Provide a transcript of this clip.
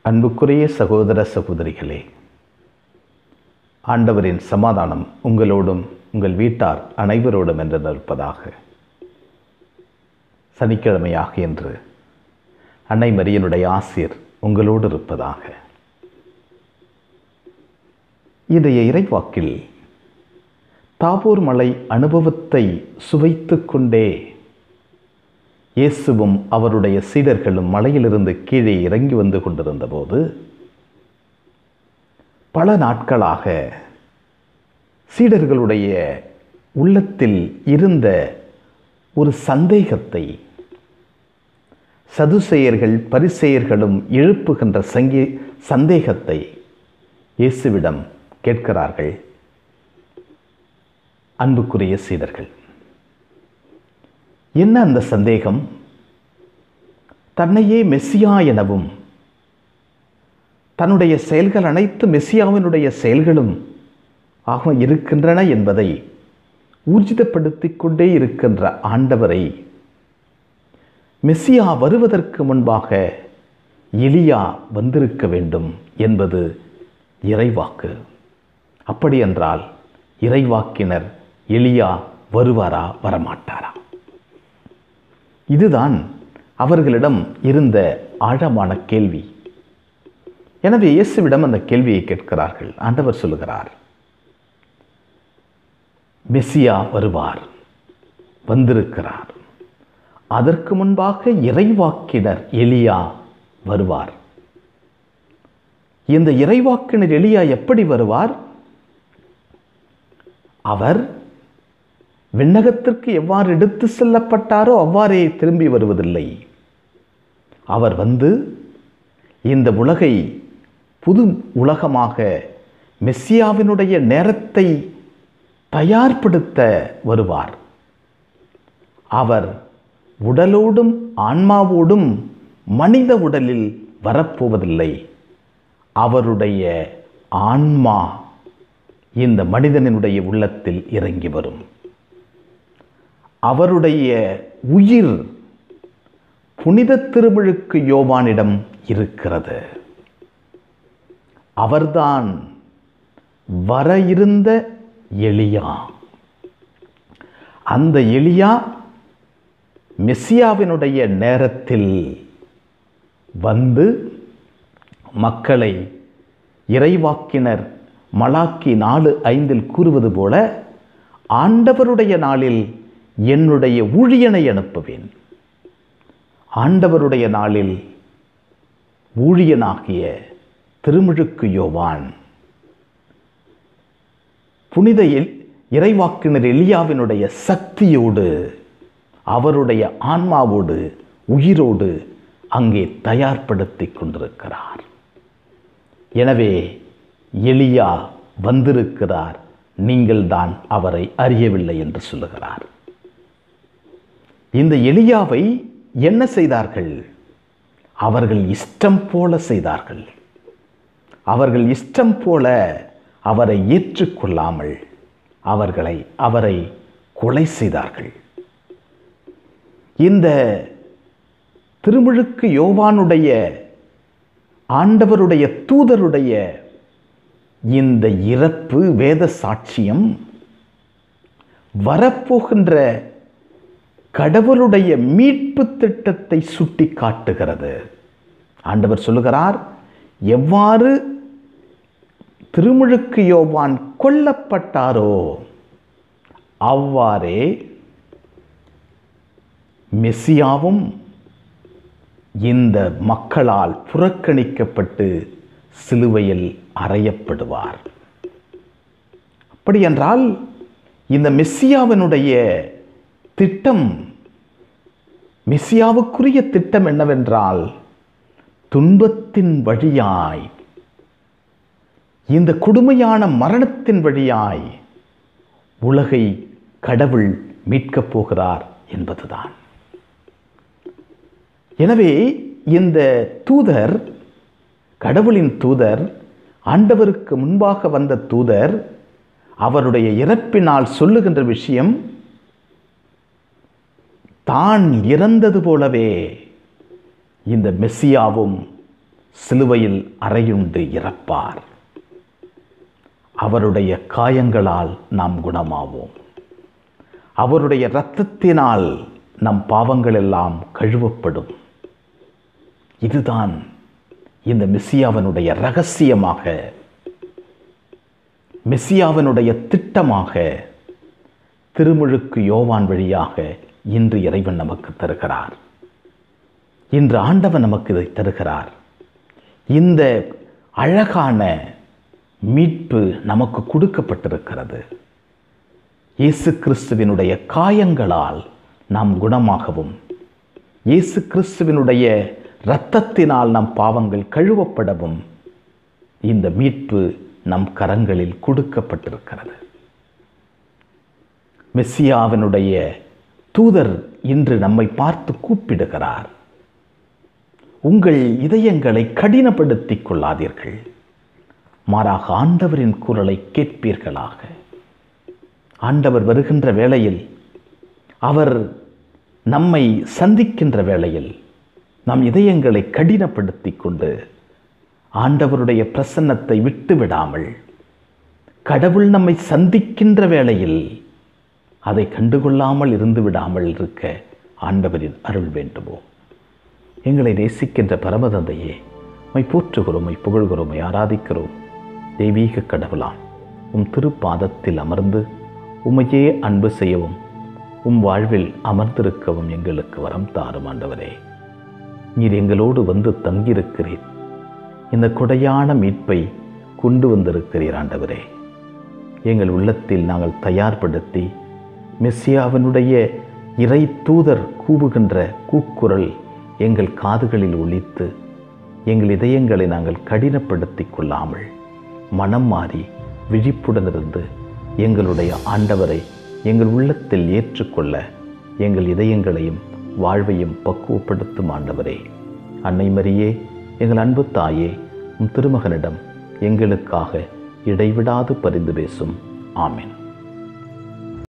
அன்புக்குரிய சகோதர சகோதரிகளே ஆண்டவரின் சமாதானம் உங்களோடும் உங்கள் வீட்டார் அனைவரோடும் என்று நிற்பதாக சனிக்கிழமையாக என்று அன்னை மரியனுடைய ஆசிர் உங்களோடு இருப்பதாக இன்றைய இறைவாக்கில் தாபூர் மலை அனுபவத்தை சுவைத்துக் கொண்டே இயேசுவும் அவருடைய சீடர்களும் மலையிலிருந்து கீழே இறங்கி வந்து கொண்டிருந்த போது பல நாட்களாக சீடர்களுடைய உள்ளத்தில் இருந்த ஒரு சந்தேகத்தை சதுசெயர்கள் பரிசெயர்களும் எழுப்புகின்ற சங்கி சந்தேகத்தை இயேசுவிடம் கேட்கிறார்கள் அன்புக்குரிய சீடர்கள் என்ன அந்த சந்தேகம் தன்னையே மெஸ்ஸியா எனவும் தன்னுடைய செயல்கள் அனைத்து மெஸ்ஸியாவினுடைய செயல்களும் ஆக இருக்கின்றன என்பதை ஊர்ஜிதப்படுத்திக் கொண்டே இருக்கின்ற ஆண்டவரை மெஸ்ஸியா வருவதற்கு முன்பாக எலியா வந்திருக்க வேண்டும் என்பது இறைவாக்கு அப்படியென்றால் இறைவாக்கினர் எலியா வருவாரா வரமாட்டாரா இதுதான் அவர்களிடம் இருந்த ஆழமான கேள்வி எனவே இயேசுவிடம் அந்த கேள்வியை கேட்கிறார்கள் ஆண்டவர் சொல்லுகிறார் மெஸ்ஸியா வருவார் வந்திருக்கிறார் அதற்கு முன்பாக இறைவாக்கினர் எலியா வருவார் இந்த இறைவாக்கினர் எலியா எப்படி வருவார் அவர் விண்ணகத்திற்கு எவ்வாறு எடுத்து செல்லப்பட்டாரோ அவ்வாறே திரும்பி வருவதில்லை அவர் வந்து இந்த உலகை புது உலகமாக மெஸ்ஸியாவினுடைய நேரத்தை தயார்படுத்த வருவார் அவர் உடலோடும் ஆன்மாவோடும் மனித உடலில் வரப்போவதில்லை அவருடைய ஆன்மா இந்த மனிதனுடைய உள்ளத்தில் இறங்கி வரும் அவருடைய உயிர் புனித திருமுழுக்கு யோவானிடம் இருக்கிறது அவர்தான் வர இருந்த எளியா அந்த எளியா மெஸ்ஸியாவினுடைய நேரத்தில் வந்து மக்களை இறைவாக்கினர் மலாக்கி நாலு ஐந்தில் கூறுவது போல ஆண்டவருடைய நாளில் என்னுடைய ஊழியனை அனுப்புவேன் ஆண்டவருடைய நாளில் ஊழியனாகிய திருமுழுக்கு யோவான் புனித இறைவாக்கினர் எலியாவினுடைய சக்தியோடு அவருடைய ஆன்மாவோடு உயிரோடு அங்கே தயார்படுத்தி கொண்டிருக்கிறார் எனவே எலியா வந்திருக்கிறார் நீங்கள் தான் அவரை அறியவில்லை என்று சொல்லுகிறார் இந்த எலியாவை என்ன செய்தார்கள் அவர்கள் இஷ்டம் போல செய்தார்கள் அவர்கள் இஷ்டம் போல அவரை ஏற்றுக்கொள்ளாமல் அவர்களை அவரை கொலை செய்தார்கள் இந்த திருமுழுக்கு யோவானுடைய ஆண்டவருடைய தூதருடைய இந்த இறப்பு வேத சாட்சியம் வரப்போகின்ற கடவுளுடைய மீட்பு திட்டத்தை சுட்டி காட்டுகிறது ஆண்டவர் சொல்லுகிறார் எவ்வாறு திருமுழுக்கு யோவான் கொல்லப்பட்டாரோ அவ்வாறே மெஸ்ஸியாவும் இந்த மக்களால் புறக்கணிக்கப்பட்டு சிலுவையில் அறையப்படுவார் அப்படியென்றால் இந்த மெஸ்ஸியாவினுடைய திட்டம் மெஸ்ஸியாவுக்குரிய திட்டம் என்னவென்றால் துன்பத்தின் வழியாய் இந்த கொடுமையான மரணத்தின் வழியாய் உலகை கடவுள் மீட்கப் போகிறார் என்பதுதான் எனவே இந்த தூதர் கடவுளின் தூதர் ஆண்டவருக்கு முன்பாக வந்த தூதர் அவருடைய இறப்பினால் சொல்லுகின்ற விஷயம் தான் இறந்தது போலவே இந்த மெஸ்ஸியாவும் சிலுவையில் அறையுண்டு இறப்பார் அவருடைய காயங்களால் நாம் குணமாவோம் அவருடைய இரத்தத்தினால் நம் பாவங்கள் எல்லாம் கழுவப்படும் இதுதான் இந்த மெஸ்ஸியாவனுடைய ரகசியமாக மெஸ்ஸியாவனுடைய திட்டமாக திருமுழுக்கு யோவான் வழியாக இன்று இறைவன் நமக்கு தருகிறார் இன்று ஆண்டவன் நமக்கு இதை தருகிறார் இந்த அழகான மீட்பு நமக்கு கொடுக்கப்பட்டிருக்கிறது இயேசு கிறிஸ்துவினுடைய காயங்களால் நாம் குணமாகவும் இயேசு கிறிஸ்துவினுடைய இரத்தத்தினால் நம் பாவங்கள் கழுவப்படவும் இந்த மீட்பு நம் கரங்களில் கொடுக்கப்பட்டிருக்கிறது மெஸ்ஸியாவினுடைய தூதர் இன்று நம்மை பார்த்து கூப்பிடுகிறார் உங்கள் இதயங்களை கடினப்படுத்திக் கொள்ளாதீர்கள் மாறாக ஆண்டவரின் குரலை கேட்பீர்களாக ஆண்டவர் வருகின்ற வேளையில் அவர் நம்மை சந்திக்கின்ற வேளையில் நம் இதயங்களை கடினப்படுத்தி கொண்டு ஆண்டவருடைய பிரசன்னத்தை விட்டு விடாமல் கடவுள் நம்மை சந்திக்கின்ற வேளையில் அதை கண்டுகொள்ளாமல் இருந்து விடாமல் இருக்க ஆண்டவரின் அருள் வேண்டுமோ எங்களை நேசிக்கின்ற பரமதந்தையே மை போற்றுகிறோம் மை புகழ்கிறோம் மை ஆராதிக்கிறோம் தெய்வீக கடவுளாம் உம் திருப்பாதத்தில் அமர்ந்து உமையே அன்பு செய்யவும் உம் வாழ்வில் அமர்ந்திருக்கவும் எங்களுக்கு வரம் தாரும் ஆண்டவரே நீர் எங்களோடு வந்து தங்கியிருக்கிறீர் இந்த கொடையான மீட்பை கொண்டு வந்திருக்கிறீர் ஆண்டவரே எங்கள் உள்ளத்தில் நாங்கள் தயார்படுத்தி மெஸ்ஸியாவினுடைய இறை தூதர் கூவுகின்ற கூக்குரல் எங்கள் காதுகளில் ஒலித்து எங்கள் இதயங்களை நாங்கள் கடினப்படுத்தி கொள்ளாமல் மனம் மாறி விழிப்புடன் இருந்து எங்களுடைய ஆண்டவரை எங்கள் உள்ளத்தில் ஏற்றுக்கொள்ள எங்கள் இதயங்களையும் வாழ்வையும் பக்குவப்படுத்தும் ஆண்டவரே அன்னை மரியே எங்கள் அன்பு தாயே உம் திருமகனிடம் எங்களுக்காக இடைவிடாது பரிந்து பேசும் ஆமென்